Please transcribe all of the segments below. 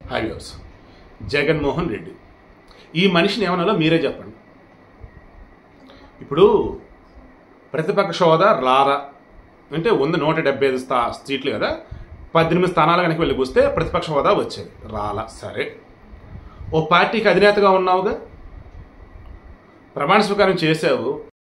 highways Jaganmohan Reddy ఈ మనిషిని ఏమనాలో మీరే చెప్పండి ఇప్పుడు ప్రతిపక్ష హోదా రారా అంటే ఉంది నూట డెబ్బై ఐదు స్థా సీట్లు కదా పద్దెనిమిది స్థానాలు కనుక వెళ్ళి కూస్తే ప్రతిపక్ష హోదా వచ్చేది రాలా సరే ఓ పార్టీకి అధినేతగా ఉన్నావుగా ప్రమాణ స్వీకారం చేసావు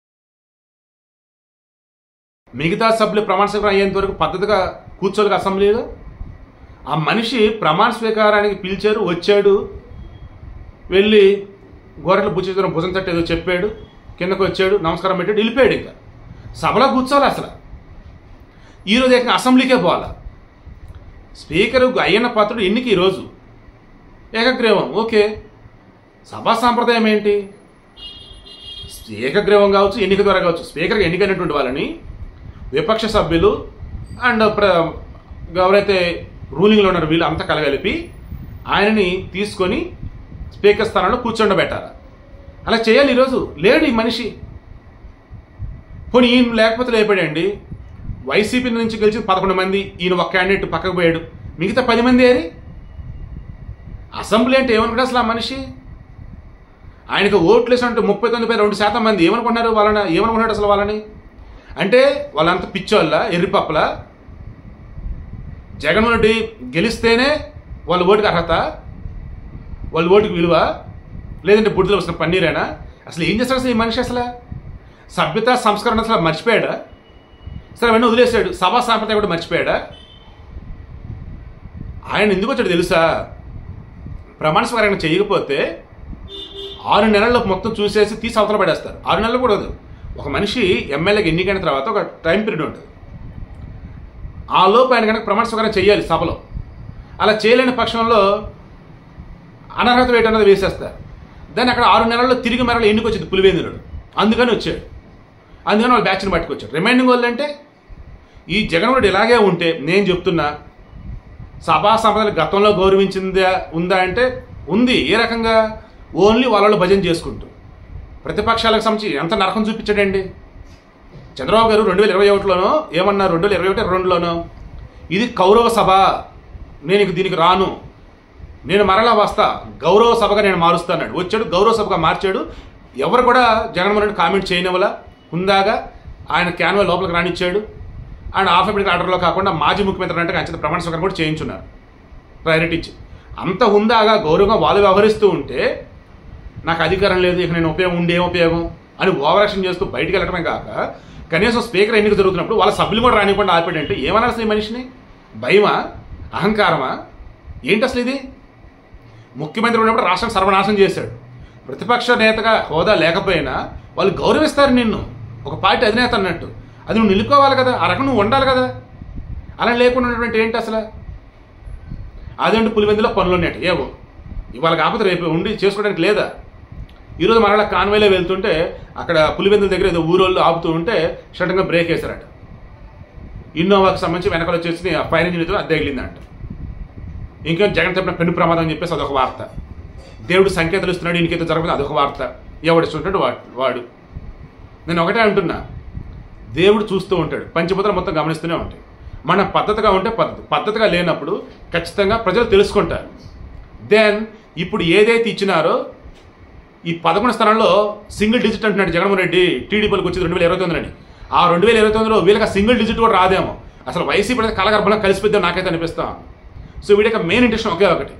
మిగతా సభ్యులు ప్రమాణ స్వీకారం అయ్యేంత వరకు పద్ధతిగా కూర్చోదు అసెంబ్లీలో ఆ మనిషి ప్రమాణ స్వీకారానికి పిలిచారు వచ్చాడు వెళ్ళి గోరెట్ల బుచ్చితరం భుజం తట్టి ఏదో చెప్పాడు కిందకు వచ్చాడు నమస్కారం పెట్టాడు వెళ్ళిపోయాడు ఇంకా సభలో కూర్చోవాలి అసలు ఈరోజు ఏకంగా అసెంబ్లీకే పోవాలా స్పీకర్ అయ్యన్న పాత్రుడు ఎన్నిక ఈరోజు ఏకగ్రీవం ఓకే సభా సాంప్రదాయం ఏంటి ఏకగ్రీవం కావచ్చు ఎన్నిక ద్వారా కావచ్చు స్పీకర్కి ఎన్నికైనటువంటి వాళ్ళని విపక్ష సభ్యులు అండ్ ప్ర ఎవరైతే రూలింగ్లో ఉన్నారో వీళ్ళు అంతా కలగలిపి ఆయనని తీసుకొని స్పీకర్ స్థానంలో కూర్చోండబెట్టాలి అలా చేయాలి ఈరోజు లేడు ఈ మనిషి పోనీ ఈయన లేకపోతే లేపాడండి వైసీపీ నుంచి గెలిచిన పదకొండు మంది ఈయన ఒక క్యాండిడేట్ పక్కకు పోయాడు మిగతా పది మంది ఏరి అసెంబ్లీ అంటే ఏమనుకుంటే అసలు ఆ మనిషి ఆయనకు ఓట్లు వేసినట్టు ముప్పై తొమ్మిది పై రెండు శాతం మంది ఏమనుకున్నారు వాళ్ళని ఏమనుకున్నాడు అసలు వాళ్ళని అంటే వాళ్ళంతా పిచ్చోళ్ళ ఎర్రిపప్పల జగన్మోహన్ రెడ్డి గెలిస్తేనే వాళ్ళ ఓటుకి అర్హత వాళ్ళ ఓటుకి విలువ లేదంటే బుడ్డిలో వస్తున్న పన్నీరేనా అసలు ఏం చేస్తాడు అసలు ఈ మనిషి అసలు సభ్యత సంస్కరణ అసలు మర్చిపోయాడా సరే అవన్నీ వదిలేశాడు సభా సాంప్రదాయం కూడా మర్చిపోయాడా ఆయన ఎందుకు వచ్చాడు తెలుసా ప్రమాణ స్వీకారం చేయకపోతే ఆరు నెలల్లో మొత్తం చూసేసి తీసి అవతల పడేస్తారు ఆరు నెలలు కూడా వద్దు ఒక మనిషి ఎమ్మెల్యేకి ఎన్నికైన తర్వాత ఒక టైం పీరియడ్ ఉంటుంది ఆ లోపు ఆయన కనుక ప్రమాణ స్వీకారం చేయాలి సభలో అలా చేయలేని పక్షంలో అనర్హత వేయటం అనేది వేసేస్తారు దాన్ని అక్కడ ఆరు నెలల్లో తిరిగి మరల ఎన్నిక వచ్చింది పులివేంద్రుడు అందుకని వచ్చాడు అందుకని వాళ్ళు బ్యాచ్ని పట్టుకొచ్చాడు రిమైండింగ్ వాళ్ళు అంటే ఈ జగన్మోహన్ ఇలాగే ఉంటే నేను చెప్తున్నా సభా సంపదలు గతంలో గౌరవించిందా ఉందా అంటే ఉంది ఏ రకంగా ఓన్లీ వాళ్ళ భజన చేసుకుంటూ ప్రతిపక్షాలకు సంబంధించి ఎంత నరకం చూపించాడండి చంద్రబాబు గారు రెండు వేల ఇరవై ఒకటిలోనో ఏమన్నారు రెండు వేల ఇరవై ఒకటి రెండులోనో ఇది కౌరవ సభ నేను ఇంక దీనికి రాను నేను మరలా వస్తా గౌరవ సభగా నేను మారుస్తాన్నాడు వచ్చాడు గౌరవ సభగా మార్చాడు ఎవరు కూడా జగన్మోహన్ రెడ్డి కామెంట్ చేయనివ్వల హుందాగా ఆయన క్యాన్వల్ లోపలికి రానిచ్చాడు అండ్ ఆల్ఫాబెటిక్ ఆర్డర్లో కాకుండా మాజీ ముఖ్యమంత్రి అంటే అంచెత ప్రమాణ స్వీకారం కూడా చేయించున్నారు ప్రయారిటీ ఇచ్చి అంత హుందాగా గౌరవంగా వాళ్ళు వ్యవహరిస్తూ ఉంటే నాకు అధికారం లేదు ఇక నేను ఉపయోగం ఉండే ఉపయోగం అని ఓవరాక్షన్ చేస్తూ బయటికి వెళ్ళటమే కాక కనీసం స్పీకర్ ఎన్నిక జరుగుతున్నప్పుడు వాళ్ళ సభ్యులు కూడా రానివ్వకుండా ఆపాడంటే ఏమన్నారు అసలు ఈ మనిషిని భయమా అహంకారమా ఏంటి అసలు ఇది ముఖ్యమంత్రి ఉన్నప్పుడు రాష్ట్రం సర్వనాశనం చేశాడు ప్రతిపక్ష నేతగా హోదా లేకపోయినా వాళ్ళు గౌరవిస్తారు నిన్ను ఒక పార్టీ అధినేత అన్నట్టు అది నువ్వు నిలుపుకోవాలి కదా ఆ రకం నువ్వు ఉండాలి కదా అలా లేకుండా ఉన్నటువంటి ఏంటి అసలు అదంటే పులివెందులో పనులు ఉన్నట్టు ఏవో ఇవాళ కాకపోతే రేపు ఉండి చేసుకోవడానికి లేదా ఈరోజు మరలా కాన్వేలో వెళ్తుంటే అక్కడ పులివెందుల దగ్గర ఏదో ఊరోళ్ళు ఆపుతూ ఉంటే సడన్గా బ్రేక్ వేశారట ఇన్నోవాకి సంబంధించి వెనకాల వచ్చేసి ఆ ఫైర్ ఇంజిన్ అది తగిలిందంట ఇంకేం జగన్ చెప్పిన పెను ప్రమాదం అని చెప్పేసి అదొక వార్త దేవుడు సంకేతాలు ఇస్తున్నాడు ఇంకేదో జరగదు అదొక వార్త ఎవడు ఇస్తుంటాడు వాడు వాడు నేను ఒకటే అంటున్నా దేవుడు చూస్తూ ఉంటాడు పంచభూతాలు మొత్తం గమనిస్తూనే ఉంటాయి మన పద్ధతిగా ఉంటే పద్ధతి పద్ధతిగా లేనప్పుడు ఖచ్చితంగా ప్రజలు తెలుసుకుంటారు దెన్ ఇప్పుడు ఏదైతే ఇచ్చినారో ఈ పదకొండు స్థానంలో సింగిల్ డిజిట్ అంటున్నాడు జగన్మోహన్ రెడ్డి టీడీపీలకు వచ్చి రెండు వేల ఇరవై తొమ్మిది ఆ రెండు వేల ఇరవై తొమ్మిదిలో వీళ్ళకి సింగిల్ డిజిట్ కూడా రాదేమో అసలు వైసీపీ అనేది కలగర్భంలో కలిసిపోద్దాం నాకైతే అనిపిస్తాం సో వీడికి మెయిన్ ఇంటెన్షన్ ఒకే ఒకటి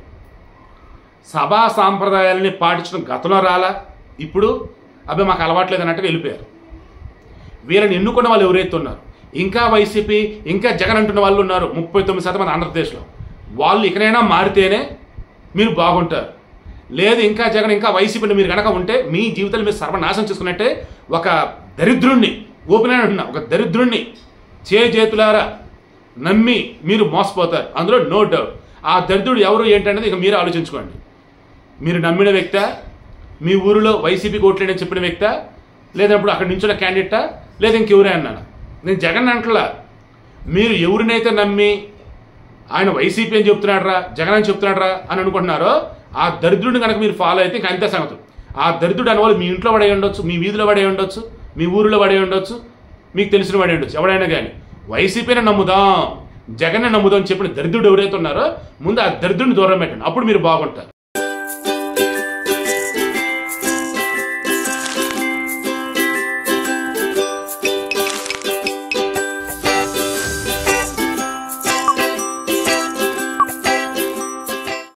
సభా సాంప్రదాయాలని పాటించడం గతంలో రాలా ఇప్పుడు అబ్బాయి మాకు అలవాట్లేదు అన్నట్టుగా వెళ్ళిపోయారు వీళ్ళని ఎన్నుకున్న వాళ్ళు ఎవరైతే ఉన్నారు ఇంకా వైసీపీ ఇంకా జగన్ అంటున్న వాళ్ళు ఉన్నారు ముప్పై తొమ్మిది శాతం మంది ఆంధ్రప్రదేశ్లో వాళ్ళు ఇకనైనా మారితేనే మీరు బాగుంటారు లేదు ఇంకా జగన్ ఇంకా వైసీపీని మీరు కనుక ఉంటే మీ జీవితాలు మీరు సర్వనాశనం చేసుకున్నట్టే ఒక దరిద్రుణ్ణి ఓపెన్ అంటున్నా ఒక దరిద్రుణ్ణి చే చేతులారా నమ్మి మీరు మోసపోతారు అందులో నో డౌట్ ఆ దరిద్రుడు ఎవరు ఏంటనేది ఇక మీరు ఆలోచించుకోండి మీరు నమ్మిన వ్యక్త మీ ఊరిలో వైసీపీకి ఓట్లేడని చెప్పిన వ్యక్త లేదప్పుడు అక్కడ నుంచిన క్యాండిడేటా లేదా ఇంకెవరే అన్నాను నేను జగన్ అంటలా మీరు ఎవరినైతే నమ్మి ఆయన వైసీపీ అని చెప్తున్నాడరా జగన్ అని చెప్తున్నాడరా అని అనుకుంటున్నారో ఆ దరిద్రుడిని కనుక మీరు ఫాలో అయితే ఇంక అంతే సంగతి ఆ దరిద్రుడు అనేవాళ్ళు మీ ఇంట్లో పడే ఉండొచ్చు మీ వీధిలో పడే ఉండొచ్చు మీ ఊరిలో పడే ఉండొచ్చు మీకు తెలిసిన పడే ఉండొచ్చు ఎవడైనా కానీ వైసీపీని నమ్ముదాం జగన్ నమ్ముదాం చెప్పిన దరిద్రుడు ఎవరైతే ఉన్నారో ముందు ఆ దరిద్రుని దూరం పెట్టండి అప్పుడు మీరు బాగుంటారు